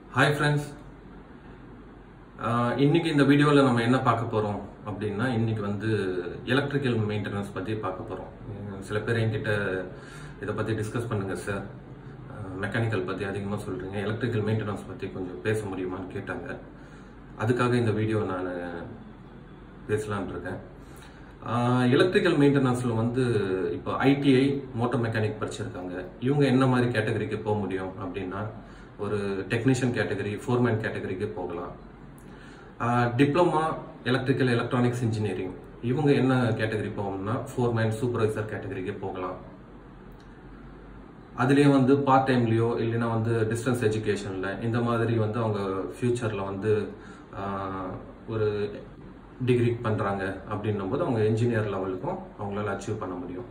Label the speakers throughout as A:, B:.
A: hi friends இன்னைக்கு இந்த வீடியோவில் நம்ம என்ன பார்க்க போகிறோம் அப்படின்னா இன்னைக்கு வந்து எலக்ட்ரிக்கல் மெயின்டெனன்ஸ் பற்றி பார்க்க போகிறோம் சில பேர் என்கிட்ட இதை பற்றி டிஸ்கஸ் பண்ணுங்க சார் மெக்கானிக்கல் பற்றி அதிகமாக சொல்கிறீங்க எலக்ட்ரிக்கல் மெயின்டெனன்ஸ் பற்றி கொஞ்சம் பேச முடியுமான்னு கேட்டாங்க அதுக்காக இந்த வீடியோ நான் பேசலான் இருக்கேன் எலக்ட்ரிக்கல் மெயின்டெனன்ஸில் வந்து இப்போ ஐடிஐ மோட்டார் மெக்கானிக் படிச்சிருக்காங்க இவங்க என்ன மாதிரி கேட்டகரிக்கு போக முடியும் அப்படின்னா ஒரு டெக்னீஷியன் கேட்டகரி ஃபோர்மேன் கேட்டகரிக்கு போகலாம் டிப்ளமா எலக்ட்ரிக்கல் எலக்ட்ரானிக்ஸ் இன்ஜினியரிங் இவங்க என்ன கேட்டகரி போகணும்னா ஃபோர்மேன் சூப்பர்வைசர் கேட்டகரிக்கு போகலாம் அதுலேயே வந்து பார்ட் டைம்லேயோ இல்லைன்னா வந்து டிஸ்டன்ஸ் எஜுகேஷனில் இந்த மாதிரி வந்து அவங்க ஃப்யூச்சரில் வந்து ஆஹ், ஒரு டிகிரி பண்ணுறாங்க அப்படின்னும் போது அவங்க இன்ஜினியர் லெவலுக்கும் அவங்களால அச்சீவ் பண்ண முடியும்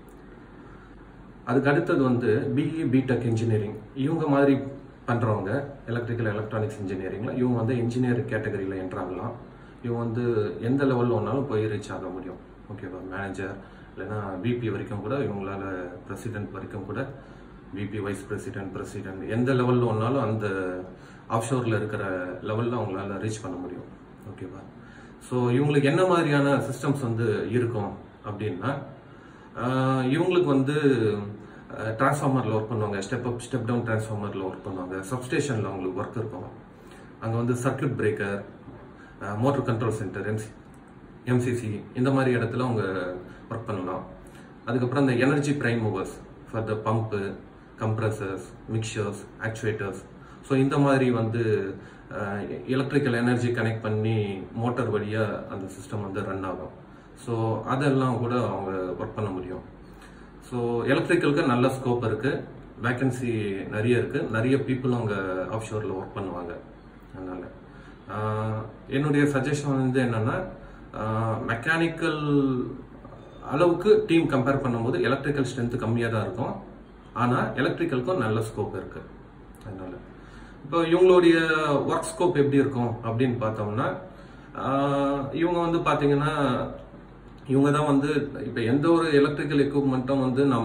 A: அதுக்கு அடுத்தது வந்து பிஇ பிடெக் இன்ஜினியரிங் இவங்க மாதிரி பண்றவங்க எலக்ட்ரிக்கல் எலக்ட்ரானிக்ஸ் இன்ஜினியரிங்ல இவங்க வந்து இன்ஜினியர் கேட்டகரியில என்ட்ராகலாம் இவங்க வந்து எந்த லெவல்ல வேணாலும் போய் ரீச் ஆக முடியும் ஓகேவா மேனேஜர் இல்லைன்னா விபி வரைக்கும் கூட இவங்களால பிரசிடென்ட் வரைக்கும் கூட விபி வைஸ் பிரசிடென்ட் பிரசிடென்ட் எந்த லெவல்ல வேணாலும் அந்த ஆஃப்ஷோர்ல இருக்கிற லெவல்ல அவங்களால ரீச் பண்ண முடியும் ஓகேவா ஸோ இவங்களுக்கு என்ன மாதிரியான சிஸ்டம்ஸ் வந்து இருக்கும் அப்படின்னா ஆஹ் இவங்களுக்கு வந்து டிரான்ஸ்ஃபார்மரில் ஒர்க் பண்ணுவாங்க ஸ்டெப் அப் ஸ்டெப் டவுன் டிரான்ஸ்ஃபார்மரில் ஒர்க் பண்ணுவாங்க சப்ஸ்டேஷனில் அவங்களுக்கு ஒர்க் இருக்கும் அங்கே வந்து circuit breaker motor control centre MC MCC இந்த மாதிரி இடத்துல அவங்க ஒர்க் பண்ணலாம் அதுக்கப்புறம் இந்த energy prime movers for the pump compressors mixers actuators so இந்த மாதிரி வந்து எலக்ட்ரிக்கல் எனர்ஜி கனெக்ட் பண்ணி மோட்டார் வழியாக அந்த சிஸ்டம் வந்து ரன் ஆகும் ஸோ அதெல்லாம் கூட அவங்க ஒர்க் பண்ண முடியும் ஸோ எலக்ட்ரிக்கலுக்கு நல்ல ஸ்கோப் இருக்கு வேக்கன்சி நிறைய இருக்கு நிறைய பீப்புள் அவங்க ஆஃப்ஷோரில் ஒர்க் பண்ணுவாங்க அதனால ஆஹ், என்னுடைய சஜஷன் வந்து என்னன்னா மெக்கானிக்கல் அளவுக்கு டீம் கம்பேர் பண்ணும்போது எலக்ட்ரிக்கல் ஸ்ட்ரென்த் கம்மியாக தான் இருக்கும் ஆனால் எலக்ட்ரிக்கலுக்கும் நல்ல ஸ்கோப் இருக்கு அதனால இப்போ இவங்களுடைய ஒர்க் ஸ்கோப் எப்படி இருக்கும் அப்படின்னு பார்த்தோம்னா ஆஹ், இவங்க வந்து பார்த்தீங்கன்னா இவங்க தான் வந்து இப்போ எந்த ஒரு எலக்ட்ரிக்கல் எக்யூப்மெண்ட்டும் வந்து நம்ம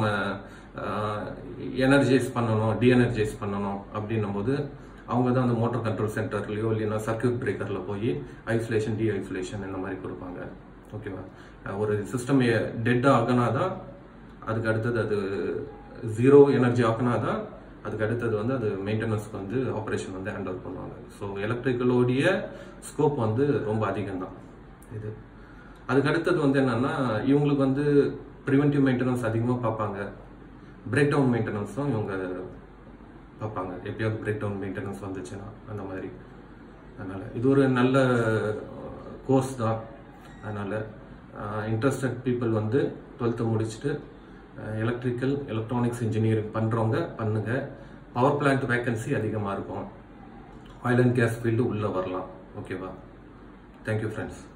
A: எனர்ஜைஸ் பண்ணணும் டிஎனர்ஜைஸ் பண்ணணும் அப்படின்னும் போது அவங்க தான் அந்த மோட்டார் கண்ட்ரோல் சென்டர்லயோ இல்லைன்னா சர்க்யூட் பிரேக்கர்ல போய் ஐசோலேஷன் டி ஐசோலேஷன் இந்த மாதிரி கொடுப்பாங்க ஓகேவா அஹ் ஒரு சிஸ்டம் டெட் ஆகினா தான் அதுக்கு அடுத்தது அது ஜீரோ எனர்ஜி ஆக்கினா தான் அதுக்கு அடுத்தது வந்து அது மெயின்டெனன்ஸ்க்கு வந்து ஆப்ரேஷன் வந்து ஹேண்ட் ஓவர் பண்ணுவாங்க ஸோ எலக்ட்ரிக்கலோடைய ஸ்கோப் வந்து ரொம்ப அதிகம் தான் இது அதுக்கு அடுத்தது வந்து என்னன்னா இவங்களுக்கு வந்து ப்ரிவென்டிவ் மெயின்டெனன்ஸ் அதிகமாக பார்ப்பாங்க பிரேக் டவுன் மெயின்டெனன்ஸும் இவங்க பார்ப்பாங்க எப்பயாவது பிரேக் டவுன் மெயின்டெனன்ஸ் வந்துச்சுன்னா அந்த மாதிரி அதனால இது ஒரு நல்ல கோர்ஸ் தான் அதனால இன்ட்ரெஸ்டட் பீப்புள் வந்து டுவெல்த்து முடிச்சுட்டு எலக்ட்ரிக்கல் எலக்ட்ரானிக்ஸ் இன்ஜினியரிங் பண்ணுறவங்க பண்ணுங்க பவர் பிளான்ட் வேக்கன்சி அதிகமாக இருக்கும் ஆயில் அண்ட் கேஸ் ஃபீல்டு உள்ளே வரலாம் ஓகேவா தேங்க்யூ ஃப்ரெண்ட்ஸ்